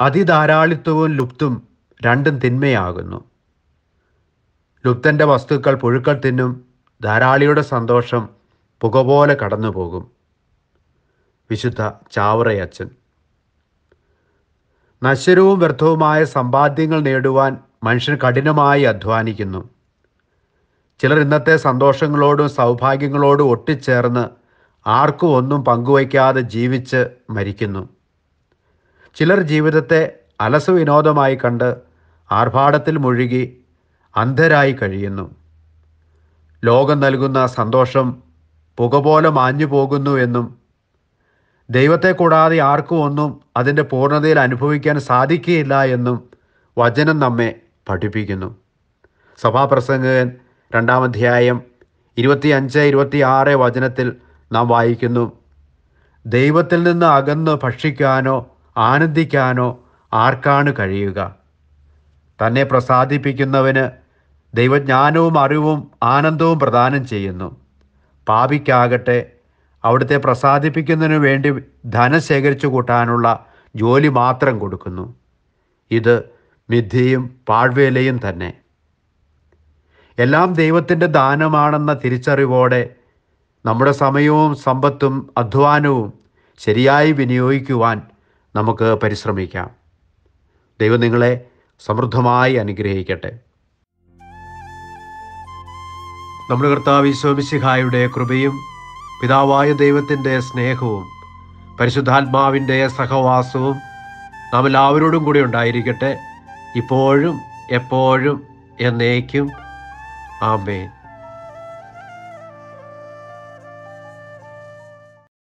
അതിധാരാളിത്വവും ലുപ്തും രണ്ടും തിന്മയാകുന്നു ലുപ്തൻ്റെ വസ്തുക്കൾ പുഴുക്കൾ തിന്നും ധാരാളിയുടെ സന്തോഷം പുക പോലെ കടന്നു പോകും വിശുദ്ധ ചാവറയച്ചൻ നശ്വരവും വ്യർത്ഥവുമായ സമ്പാദ്യങ്ങൾ നേടുവാൻ മനുഷ്യൻ കഠിനമായി അധ്വാനിക്കുന്നു ചിലർ ഇന്നത്തെ സന്തോഷങ്ങളോടും സൗഭാഗ്യങ്ങളോടും ഒട്ടിച്ചേർന്ന് ആർക്കും ഒന്നും പങ്കുവയ്ക്കാതെ ജീവിച്ച് മരിക്കുന്നു ചിലർ ജീവിതത്തെ അലസ വിനോദമായി കണ്ട് ആർഭാടത്തിൽ മുഴുകി അന്ധരായി കഴിയുന്നു ലോകം നൽകുന്ന സന്തോഷം പുക പോലെ മാഞ്ഞു പോകുന്നു എന്നും ദൈവത്തെ കൂടാതെ ആർക്കും ഒന്നും അതിൻ്റെ പൂർണ്ണതയിൽ അനുഭവിക്കാൻ സാധിക്കുകയില്ല എന്നും വചനം നമ്മെ പഠിപ്പിക്കുന്നു സഭാപ്രസംഗകൻ രണ്ടാം അധ്യായം ഇരുപത്തിയഞ്ച് ഇരുപത്തിയാറ് വചനത്തിൽ നാം വായിക്കുന്നു ദൈവത്തിൽ നിന്ന് അകന്ന് ഭക്ഷിക്കാനോ ആനന്ദിക്കാനോ ആർക്കാണ് കഴിയുക തന്നെ പ്രസാദിപ്പിക്കുന്നവന് ദൈവജ്ഞാനവും അറിവും ആനന്ദവും പ്രദാനം ചെയ്യുന്നു പാപിക്കാകട്ടെ അവിടുത്തെ പ്രസാദിപ്പിക്കുന്നതിനു വേണ്ടി ധനം ശേഖരിച്ചു കൂട്ടാനുള്ള ജോലി മാത്രം കൊടുക്കുന്നു ഇത് മിഥ്യയും പാഴ്വേലയും തന്നെ എല്ലാം ദൈവത്തിൻ്റെ ദാനമാണെന്ന തിരിച്ചറിവോടെ നമ്മുടെ സമയവും സമ്പത്തും അധ്വാനവും ശരിയായി വിനിയോഗിക്കുവാൻ നമുക്ക് പരിശ്രമിക്കാം ദൈവം നിങ്ങളെ സമൃദ്ധമായി അനുഗ്രഹിക്കട്ടെ നമ്മുടെ കർത്താവ് ഈശോമിശിഹായുടെ കൃപയും പിതാവായ ദൈവത്തിൻ്റെ സ്നേഹവും പരിശുദ്ധാത്മാവിൻ്റെ സഹവാസവും നാം എല്ലാവരോടും കൂടി ഉണ്ടായിരിക്കട്ടെ ഇപ്പോഴും എപ്പോഴും എന്നേക്കും ആമേൻ